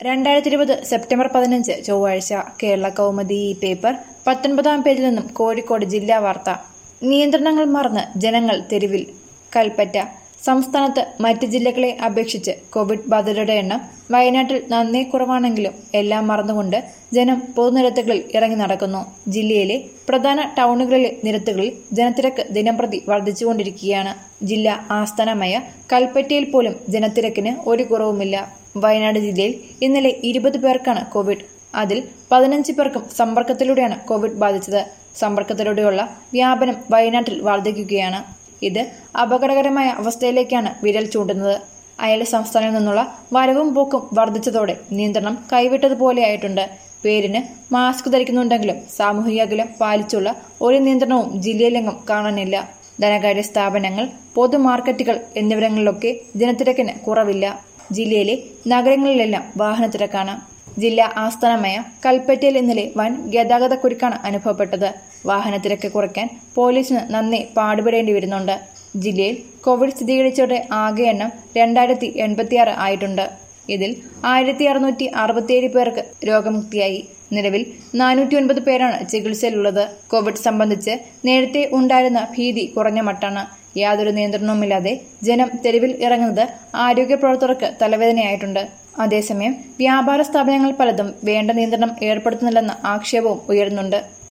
രണ്ടായിരത്തി ഇരുപത് സെപ്റ്റംബർ പതിനഞ്ച് ചൊവ്വാഴ്ച കേരള കൗമുദി ഈ പേപ്പർ പത്തൊൻപതാം പേജിൽ നിന്നും കോഴിക്കോട് ജില്ലാ വാർത്ത നിയന്ത്രണങ്ങൾ മറന്ന് ജനങ്ങൾ തെരുവിൽ കൽപ്പറ്റ സംസ്ഥാനത്ത് മറ്റ് ജില്ലകളെ അപേക്ഷിച്ച് കോവിഡ് ബാധിതരുടെ എണ്ണം വയനാട്ടിൽ നന്നേ കുറവാണെങ്കിലും എല്ലാം മറന്നുകൊണ്ട് ജനം പൊതുനിരത്തുകളിൽ ഇറങ്ങി നടക്കുന്നു ജില്ലയിലെ പ്രധാന ടൗണുകളിലെ നിരത്തുകളിൽ ജനത്തിരക്ക് ദിനംപ്രതി വർദ്ധിച്ചുകൊണ്ടിരിക്കുകയാണ് ജില്ലാ ആസ്ഥാനമായ കൽപ്പറ്റയിൽ പോലും ജനത്തിരക്കിന് ഒരു കുറവുമില്ല വയനാട് ജില്ലയിൽ ഇന്നലെ ഇരുപത് പേർക്കാണ് കോവിഡ് അതിൽ പതിനഞ്ച് പേർക്കും സമ്പർക്കത്തിലൂടെയാണ് കോവിഡ് ബാധിച്ചത് സമ്പർക്കത്തിലൂടെയുള്ള വ്യാപനം വയനാട്ടിൽ വർദ്ധിക്കുകയാണ് ഇത് അപകടകരമായ അവസ്ഥയിലേക്കാണ് വിരൽ ചൂണ്ടുന്നത് അയൽ സംസ്ഥാനങ്ങളിൽ നിന്നുള്ള വരവും പോക്കും വർദ്ധിച്ചതോടെ നിയന്ത്രണം കൈവിട്ടതുപോലെയായിട്ടുണ്ട് പേരിന് മാസ്ക് ധരിക്കുന്നുണ്ടെങ്കിലും സാമൂഹിക അകലം പാലിച്ചുള്ള ഒരു നിയന്ത്രണവും ജില്ലയിലെങ്ങും കാണാനില്ല ധനകാര്യ സ്ഥാപനങ്ങൾ പൊതുമാർക്കറ്റുകൾ എന്നിവിടങ്ങളിലൊക്കെ ജനത്തിരക്കിന് കുറവില്ല ജില്ലയിലെ നഗരങ്ങളിലെല്ലാം വാഹനത്തിരക്കാണ് ജില്ലാ ആസ്ഥാനമായ കൽപ്പറ്റയിൽ ഇന്നലെ വൻ ഗതാഗതക്കുരുക്കാണ് അനുഭവപ്പെട്ടത് വാഹനത്തിരക്ക് കുറയ്ക്കാൻ പോലീസിന് നന്ദി പാടുപെടേണ്ടി വരുന്നുണ്ട് ജില്ലയിൽ കോവിഡ് സ്ഥിരീകരിച്ചവരുടെ ആകെ എണ്ണം രണ്ടായിരത്തി എൺപത്തിയാറ് ആയിട്ടുണ്ട് ഇതിൽ ആയിരത്തി അറുന്നൂറ്റി അറുപത്തിയേഴ് പേർക്ക് രോഗമുക്തിയായി നിലവിൽ നാനൂറ്റി ഒൻപത് പേരാണ് ചികിത്സയിലുള്ളത് കോവിഡ് സംബന്ധിച്ച് നേരത്തെ ഉണ്ടായിരുന്ന ഭീതി കുറഞ്ഞ മട്ടാണ് യാതൊരു നിയന്ത്രണവുമില്ലാതെ ജനം തെരുവിൽ ഇറങ്ങുന്നത് ആരോഗ്യ പ്രവർത്തകർക്ക് തലവേദനയായിട്ടുണ്ട് അതേസമയം വ്യാപാര സ്ഥാപനങ്ങൾ പലതും വേണ്ട നിയന്ത്രണം ഏർപ്പെടുത്തുന്നില്ലെന്ന ആക്ഷേപവും ഉയരുന്നുണ്ട്